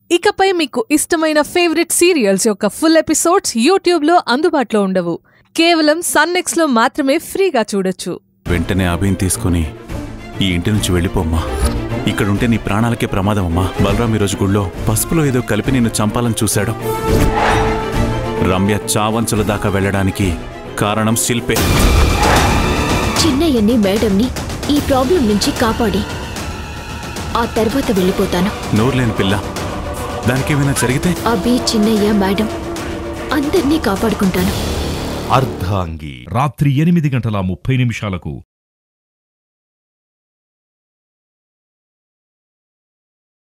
ఇకపై మీకు ఇష్టమైన ఫేవరెట్ సీరియల్స్ యొక్క ఫుల్ ఎపిసోడ్స్ యూట్యూబ్లో అందుబాటులో ఉండవు కేవలం సన్నెక్స్లో మాత్రమే ఫ్రీగా చూడొచ్చు వెంటనే అభిని తీసుకుని ఈ ఇంటి నుంచి వెళ్ళిపోమ్మా ఇక్కడుంటే నీ ప్రాణాలకే ప్రమాదం అమ్మా బలరాం ఈరోజు గుళ్ళో పసుపులో ఏదో కలిపి నిన్ను చంపాలని చూశాడు రమ్య చావంచుల దాకా వెళ్ళడానికి కారణం శిల్పే చిన్నయ్యని మేడంని ఈ ప్రాబ్లం నుంచి కాపాడి ఆ తర్వాత వెళ్ళిపోతాను నోరులేని పిల్ల దానికేమైనా జరిగితే అభి చిన్నయ్య మేడం అందరినీ కాపాడుకుంటాను అర్ధాంగి రాత్రి ఎనిమిది గంటల ముప్పై నిమిషాలకు